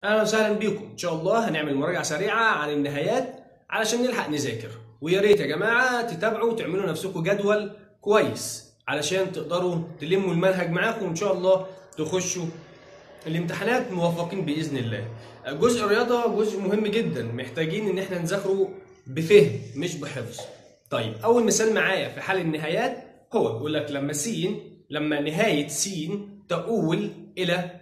اهلا وسهلا بيكم ان شاء الله هنعمل مراجعه سريعه عن النهايات علشان نلحق نذاكر ويا ريت يا جماعه تتابعوا وتعملوا نفسكم جدول كويس علشان تقدروا تلموا المنهج معاكم وان شاء الله تخشوا الامتحانات موفقين باذن الله جزء الرياضه جزء مهم جدا محتاجين ان احنا نذاكره بفهم مش بحفظ طيب اول مثال معايا في حال النهايات هو بيقول لك لما س لما نهايه س تؤول الى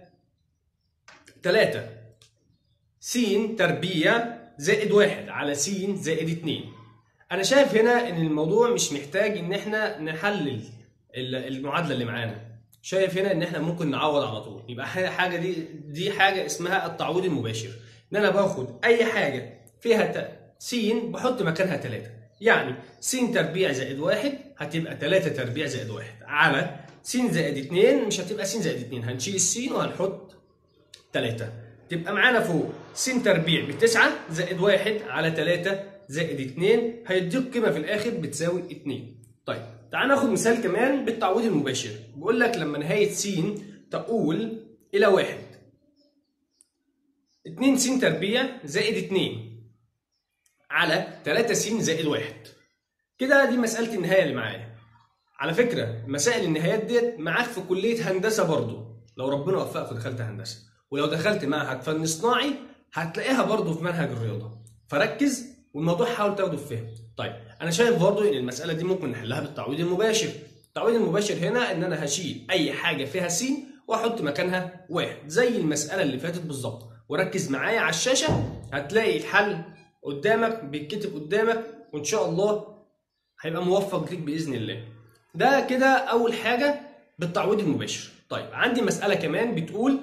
3 س تربيع زائد واحد على س زائد اتنين انا شايف هنا ان الموضوع مش محتاج ان احنا نحلل المعادله اللي معانا شايف هنا ان احنا ممكن نعوض على طول يبقى حاجه دي دي حاجه اسمها التعويض المباشر ان انا باخد اي حاجه فيها س بحط مكانها 3 يعني س تربيع زائد واحد هتبقى 3 تربيع زائد واحد على س زائد 2 مش هتبقى س زائد 2 هنشيل الس وهنحط 3 تبقى معانا فوق س تربيع بتسعة زائد واحد على 3 زائد 2 هيديك قيمة في الآخر بتساوي 2 طيب تعال ناخد مثال كمان بالتعويض المباشر بيقول لك لما نهاية س تؤول إلى واحد 2 س تربيع زائد 2 على 3 س زائد واحد كده دي مسألة النهاية اللي معايا على فكرة مسائل النهايات ديت معاك في كلية هندسة برضو لو ربنا وفقك ودخلت هندسة ولو دخلت معهد فن صناعي هتلاقيها برضو في منهج الرياضة فركز والموضوع حاول تاخده في فهم طيب انا شايف برضو ان المسألة دي ممكن نحلها بالتعويض المباشر التعويض المباشر هنا ان انا هشيل اي حاجة فيها س واحط مكانها واحد زي المسألة اللي فاتت بالظبط وركز معايا على الشاشة هتلاقي الحل قدامك بيتكتب قدامك وان شاء الله هيبقى موفق ليك باذن الله ده كده اول حاجه بالتعويض المباشر طيب عندي مساله كمان بتقول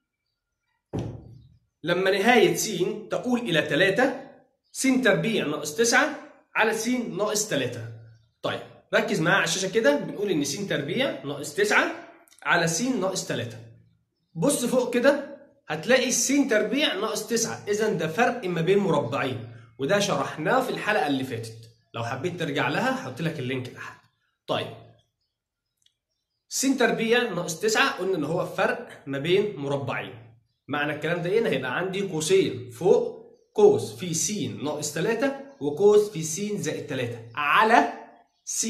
لما نهايه س تؤول الى 3 س تربيع ناقص 9 على س ناقص 3 طيب ركز معايا على الشاشه كده بنقول ان س تربيع ناقص 9 على س ناقص 3 بص فوق كده هتلاقي س تربيع ناقص 9 اذا ده فرق ما بين مربعين وده شرحناه في الحلقه اللي فاتت لو حبيت ترجع لها هحط لك اللينك تحت طيب س تربيع ناقص 9 قلنا ان هو فرق ما بين مربعين معنى الكلام ده ايه ان هيبقى عندي قوسين فوق قوس في س ناقص 3 وقوس في س زائد 3 على س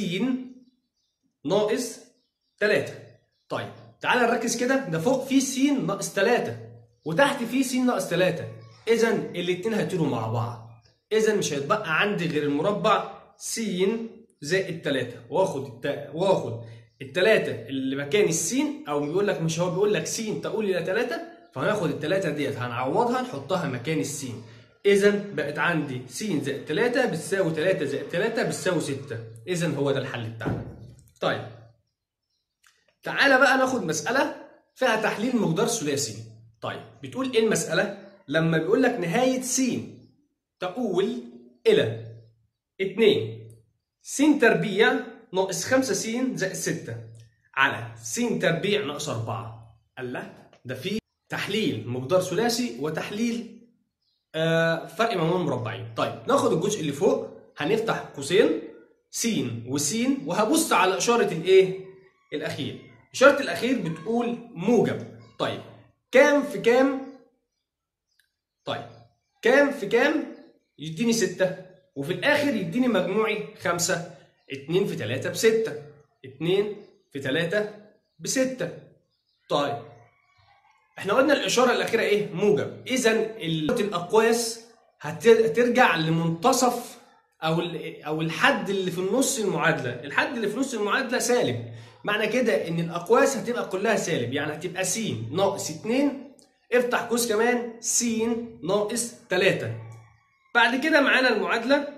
ناقص 3 طيب تعال نركز كده ده فوق في س ناقص 3 وتحت في س ناقص 3 اذا الاثنين هيطيروا مع بعض اذا مش هيتبقى عندي غير المربع س زائد 3 واخد الت... واخد الثلاثه اللي مكان السين او بيقول لك مش هو بيقول لك س تقول الى 3 فهناخد الثلاثه ديت هنعوضها نحطها مكان السين اذا بقت عندي س زائد 3 بتساوي 3 زائد 3 بتساوي 6 اذا هو ده الحل بتاعنا طيب تعالى بقى ناخد مساله فيها تحليل مقدار ثلاثي طيب بتقول ايه المساله لما بيقول لك نهايه س تؤول الى 2 س تربيع ناقص 5 س زائد 6 على س تربيع ناقص 4 قال لا ده في تحليل مقدار ثلاثي وتحليل آه فرق ما بين مربعين طيب ناخد الجزء اللي فوق هنفتح قوسين س وس وهبص على اشاره الايه الاخير اشاره الاخير بتقول موجب طيب كام في كام طيب كام في كام يديني 6 وفي الاخر يديني مجموعي 5 2 في 3 ب 6 2 في 3 ب 6 طيب احنا قلنا الاشاره الاخيره ايه موجب اذا الاقواس هترجع لمنتصف او او الحد اللي في النص المعادله الحد اللي في نص المعادله سالب معنى كده ان الاقواس هتبقى كلها سالب يعني هتبقى س ناقص 2 افتح قوس كمان س ناقص 3 بعد كده معانا المعادله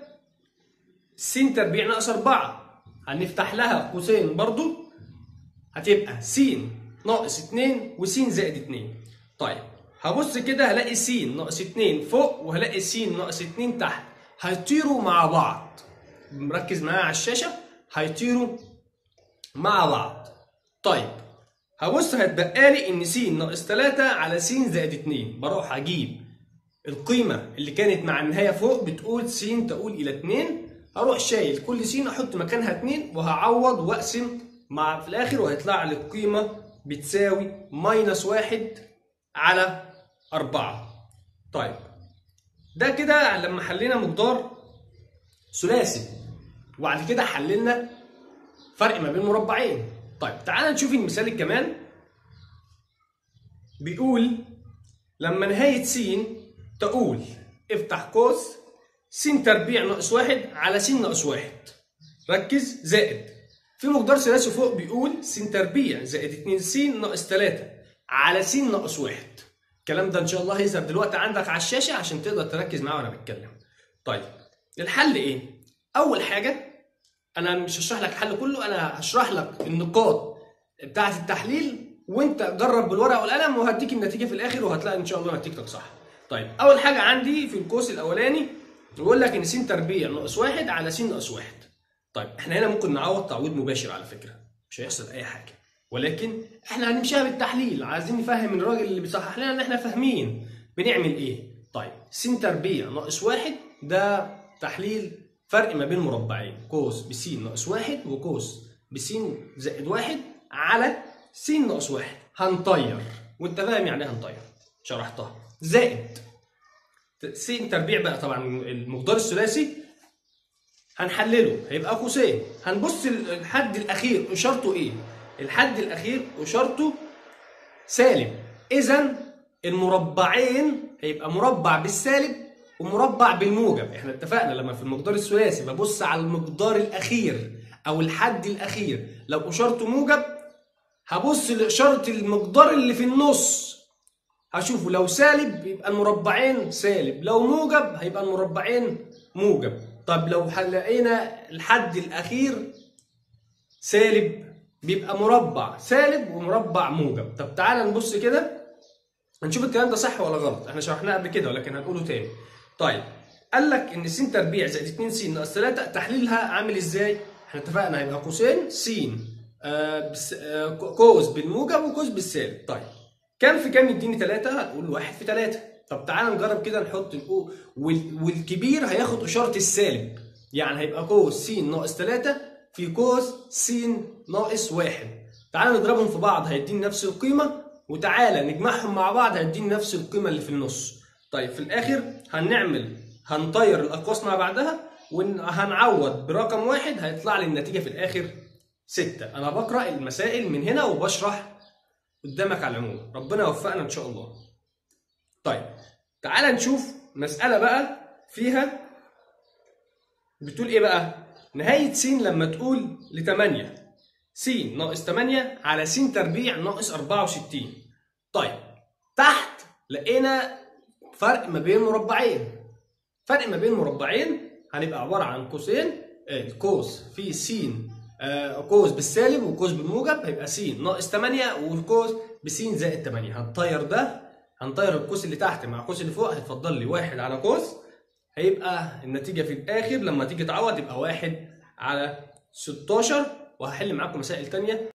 س تربيع ناقص 4 هنفتح لها قوسين برضو هتبقى س ناقص 2 وس زائد 2 طيب هبص كده هلاقي س ناقص 2 فوق وهلاقي س ناقص 2 تحت هيطيروا مع بعض مركز معايا على الشاشه هيطيروا مع بعض طيب هبص هتبقى لي ان س ناقص 3 على س زائد 2 بروح اجيب القيمه اللي كانت مع النهايه فوق بتقول س تقول الى 2 هروح شايل كل س احط مكانها 2 وهعوض واقسم مع في الاخر وهيطلع لي القيمه بتساوي ماينس 1 على 4 طيب ده كده لما حلينا مقدار ثلاثي وبعد كده حللنا فرق ما بين مربعين طيب تعال نشوف المثال الكمان بيقول لما نهاية س تقول افتح قوس س تربيع ناقص واحد على س ناقص واحد ركز زائد في مقدار ثلاثي فوق بيقول س تربيع زائد 2 س ناقص 3 على س ناقص واحد الكلام ده ان شاء الله هيظهر دلوقتي عندك على الشاشه عشان تقدر تركز معايا وانا بتكلم طيب الحل ايه اول حاجه انا مش هشرح لك الحل كله انا هشرح لك النقاط بتاعه التحليل وانت جرب بالورقه والقلم وهديك النتيجه في الاخر وهتلاقي ان شاء الله نتيجتك صح طيب اول حاجه عندي في القوس الاولاني بيقول لك ان س تربيع ناقص واحد على س ناقص واحد طيب احنا هنا ممكن نعوض تعويض مباشر على فكره مش هيحصل اي حاجه ولكن احنا هنمشيها بالتحليل عايزين نفهم الراجل اللي بيصحح لنا ان احنا فاهمين بنعمل ايه طيب س تربيع ناقص واحد ده تحليل فرق ما بين مربعين قوس بس ناقص واحد وقوس بس زائد واحد على س ناقص واحد هنطير وانت فاهم يعني ايه هنطير شرحتها زائد س تربيع بقى طبعا المقدار الثلاثي هنحلله هيبقى قوسين هنبص الحد الاخير اشارته ايه الحد الاخير اشارته سالب اذا المربعين هيبقى مربع بالسالب ومربع بالموجب احنا اتفقنا لما في المقدار الثلاثي ببص على المقدار الاخير او الحد الاخير لو اشارته موجب هبص لاشاره المقدار اللي في النص هشوفه لو سالب يبقى المربعين سالب لو موجب هيبقى المربعين موجب طب لو لقينا الحد الاخير سالب بيبقى مربع سالب ومربع موجب طب تعالى نبص كده نشوف الكلام ده صح ولا غلط احنا شرحناه قبل كده ولكن هنقوله تاني طيب قال لك ان س تربيع زائد 2 س ناقص 3 تحليلها عامل ازاي احنا اتفقنا هيبقى قوسين س آه بس آه قوس بالموجب وقوس بالسالب طيب كام في كام يديني 3 هتقول 1 في 3 طب تعالى نجرب كده نحط الأو والكبير هياخد اشاره السالب يعني هيبقى قوس س ناقص 3 في قوس س ناقص 1 تعالى نضربهم في بعض هيديني نفس القيمه وتعالى نجمعهم مع بعض هيديني نفس القيمه اللي في النص طيب في الاخر هنعمل هنطير الاقواس مع بعضها وهنعوض برقم واحد هيطلع لي النتيجه في الاخر 6 انا بقرا المسائل من هنا وبشرح قدامك على العموم ربنا يوفقنا ان شاء الله طيب تعال نشوف مساله بقى فيها بتقول ايه بقى نهايه س لما تقول ل 8 س ناقص 8 على س تربيع ناقص 64 طيب تحت لقينا فرق ما بين مربعين فرق ما بين مربعين هنبقى عباره عن قوسين القوس في س قوس بالسالب وقوس بالموجب هيبقى س ناقص 8 وقوس بس زائد 8 هنطير ده هنطير القوس اللي تحت مع القوس اللي فوق هيتفضل لي واحد على قوس هيبقى النتيجه في الاخر لما تيجي تعوض يبقى واحد على 16 وهحل معاكم مسائل تانية